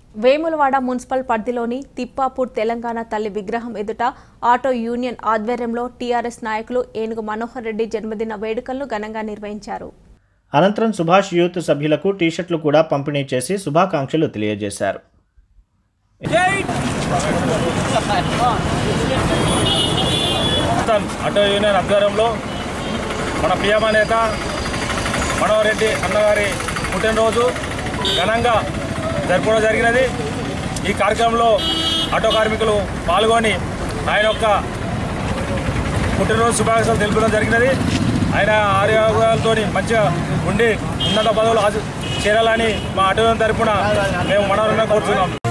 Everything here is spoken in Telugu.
వేములవాడ మున్సిపల్ పరిధిలోని తిప్పాపూర్ తెలంగాణ తల్లి విగ్రహం ఎదుట ఆటో యూనియన్ ఆధ్వర్యంలో టీఆర్ఎస్ నాయకులు ఏనుగు మనోహర్ రెడ్డి జన్మదిన వేడుకలను ఘనంగా నిర్వహించారు అనంతరం సుభాష్ యూత్ సభ్యులకు టీషర్ట్లు కూడా పంపిణీ చేసి శుభాకాంక్షలు తెలియజేశారు రాజస్థాన్ ఆటో యూనియన్ ఆధ్వర్యంలో మన ప్రియమ నేత మనోహరెడ్డి అన్నగారి పుట్టినరోజు ఘనంగా జరుపుకోవడం జరిగినది ఈ కార్యక్రమంలో ఆటో కార్మికులు పాల్గొని ఆయన యొక్క పుట్టినరోజు శుభాకాంక్షలు తెలుపడం జరిగినది ఆయన ఆరోగ్యాలతో మంచిగా ఉండి ఉన్నత పదవులు ఆశ- చేరాలని మా ఆటో యూనియన్ తరపున మేము మనోహరంగా కోరుతున్నాం